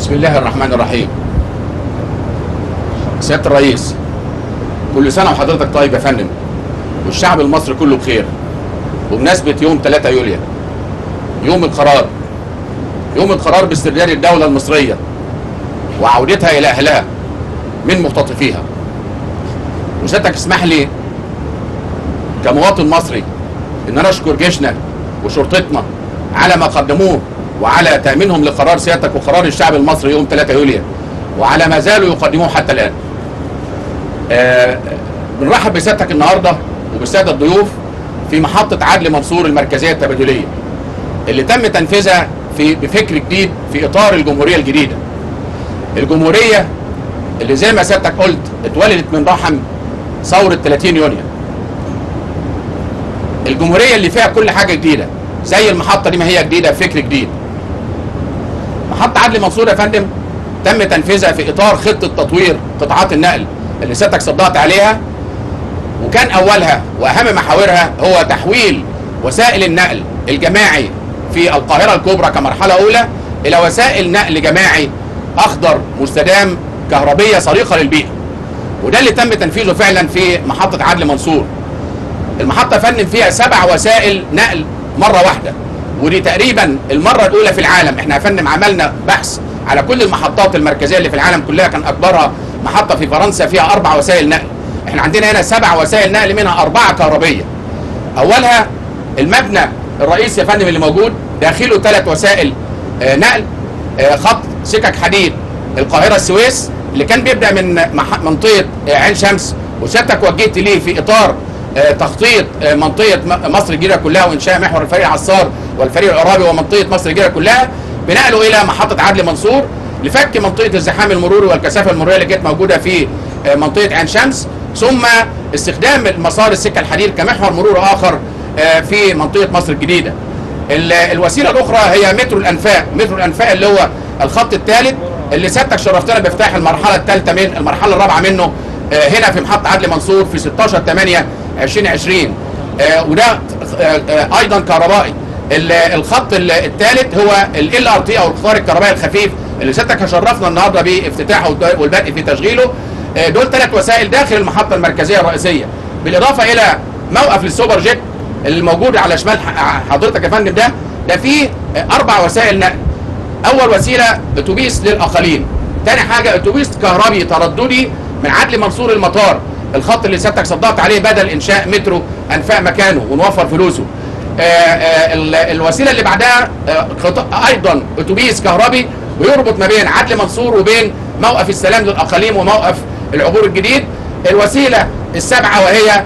بسم الله الرحمن الرحيم سيادة الرئيس كل سنة وحضرتك طيب يا فندم والشعب المصري كله بخير وبمناسبة يوم 3 يوليو يوم القرار يوم القرار باسترداد الدولة المصرية وعودتها إلى أهلها من مختطفيها وسيادتك اسمح لي كمواطن مصري ان انا اشكر جيشنا وشرطتنا على ما قدموه وعلى تامينهم لقرار سيادتك وقرار الشعب المصري يوم 3 يوليو وعلى ما زالوا يقدموه حتى الان. آه بنرحب بسيادتك النهارده وبالساده الضيوف في محطه عدل منصور المركزيه التبادليه اللي تم تنفيذها في بفكر جديد في اطار الجمهوريه الجديده. الجمهوريه اللي زي ما سيادتك قلت اتولدت من رحم ثوره 30 يونيو. الجمهوريه اللي فيها كل حاجه جديده زي المحطه دي ما هي جديده بفكر جديد. محطه عدلي منصور يا فندم تم تنفيذها في اطار خطه تطوير قطاعات النقل اللي سيادتك صدقت عليها وكان اولها واهم محاورها هو تحويل وسائل النقل الجماعي في القاهره الكبرى كمرحله اولى الى وسائل نقل جماعي اخضر مستدام كهربيه صديقه للبيئه. وده اللي تم تنفيذه فعلا في محطه عدلي منصور. المحطه فنم فيها سبع وسائل نقل مره واحده ودي تقريبا المره الاولى في العالم احنا يا فندم عملنا بحث على كل المحطات المركزيه اللي في العالم كلها كان اكبرها محطه في فرنسا فيها اربع وسائل نقل احنا عندنا هنا سبع وسائل نقل منها اربعه كهربيه اولها المبنى الرئيسي يا فندم اللي موجود داخله ثلاث وسائل آه نقل آه خط سكك حديد القاهره السويس اللي كان بيبدا من منطقه آه عين شمس وسيادتك وجهت ليه في اطار تخطيط منطقه مصر الجديده كلها وانشاء محور الفريق عصار والفريق العرابي ومنطقه مصر الجديده كلها بنقله الى محطه عدلي منصور لفك منطقه الزحام المروري والكثافه المروريه اللي كانت موجوده في منطقه عين شمس ثم استخدام مسار السكه الحديد كمحور مرور اخر في منطقه مصر الجديده. الوسيله الاخرى هي مترو الانفاق، مترو الانفاق اللي هو الخط الثالث اللي سيادتك شرفتنا بافتتاح المرحله الثالثه من المرحله الرابعه منه هنا في محطه عدلي منصور في 16 8 2020 وده ايضا كهربائي الخط الثالث هو ال ار تي او القطار الكهربائي الخفيف اللي سيادتك شرفنا النهارده بافتتاحه والبدء في تشغيله دول ثلاث وسائل داخل المحطه المركزيه الرئيسيه بالاضافه الى موقف للسوبر جيت اللي موجود على شمال حضرتك يا فندم ده ده فيه اربع وسائل نقل اول وسيله اتوبيس للاقاليم ثاني حاجه اتوبيس كهربي ترددي من عدلي منصور المطار الخط اللي سيادتك صدقت عليه بدل انشاء مترو انفاق مكانه ونوفر فلوسه آآ آآ الوسيله اللي بعدها ايضا اتوبيس كهربي ويربط ما بين عدلي منصور وبين موقف السلام للاقاليم وموقف العبور الجديد الوسيله السابعه وهي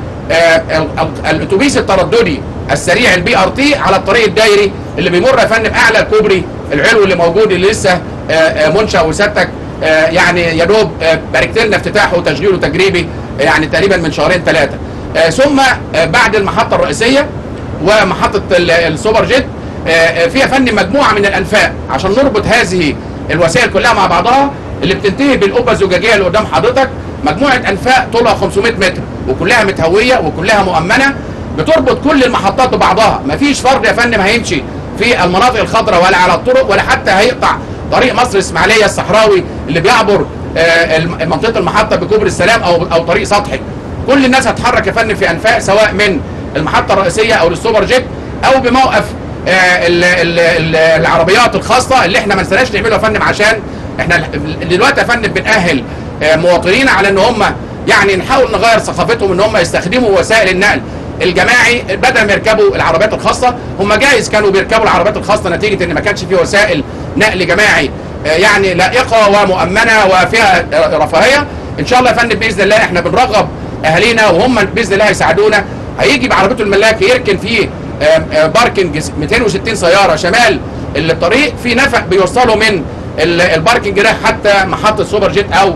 الاتوبيس الترددي السريع البي ار تي على الطريق الدايري اللي بيمر يا فندم اعلى الكوبري العلوي اللي موجود اللي لسه منشا وسيادتك يعني يا دوب باركت لنا افتتاحه وتشغيله تجريبي يعني تقريبا من شهرين ثلاثه ثم بعد المحطه الرئيسيه ومحطه السوبر جيت فيها فن مجموعه من الانفاق عشان نربط هذه الوسائل كلها مع بعضها اللي بتنتهي بالقبه الزجاجيه اللي قدام حضرتك مجموعه انفاق طولها 500 متر وكلها متهويه وكلها مؤمنه بتربط كل المحطات ببعضها مفيش فرد يا فندم هيمشي في المناطق الخضراء ولا على الطرق ولا حتى هيقطع طريق مصر الاسماعيليه الصحراوي اللي بيعبر منطقه المحطه بكوبري السلام او او طريق سطحي كل الناس هتتحرك يا فندم في انفاق سواء من المحطه الرئيسيه او للسوبر جيت او بموقف ال ال ال العربيات الخاصه اللي احنا ما نسيناش نعمله يا فندم عشان احنا دلوقتي يا فندم بنأهل مواطنينا على ان هم يعني نحاول نغير ثقافتهم ان هم يستخدموا وسائل النقل الجماعي بدل ما يركبوا العربيات الخاصه هم جايز كانوا بيركبوا العربيات الخاصه نتيجه ان ما كانش في وسائل نقل جماعي يعني لائقه ومؤمنه وفيها رفاهيه ان شاء الله يا فندم باذن الله احنا بنرغب اهالينا وهم باذن الله هيساعدونا هيجي بعربيته الملاك يركن فيه باركنج 260 سياره شمال الطريق في نفق بيوصله من الباركنج ده حتى محطه سوبر جيت او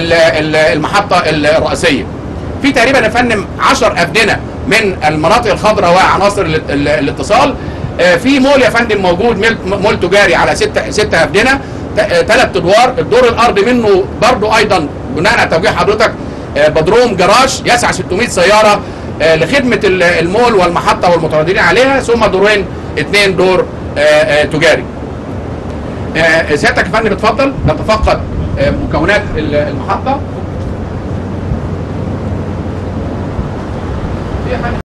المحطه الرئيسيه. في تقريبا يا فندم 10 افدنه من المناطق الخضراء وعناصر الاتصال في مول يا فندم موجود مول تجاري على ستة ستة افدنه ثلاث ادوار الدور الارضي منه برضو ايضا بناء على توجيه حضرتك بدروم جراج يسع 600 سياره لخدمه المول والمحطه والمترددين عليها ثم دورين اثنين دور تجاري آه، سيادتك يا فندم اتفضل نتفقد آه، مكونات ال- المحطه في يا فندم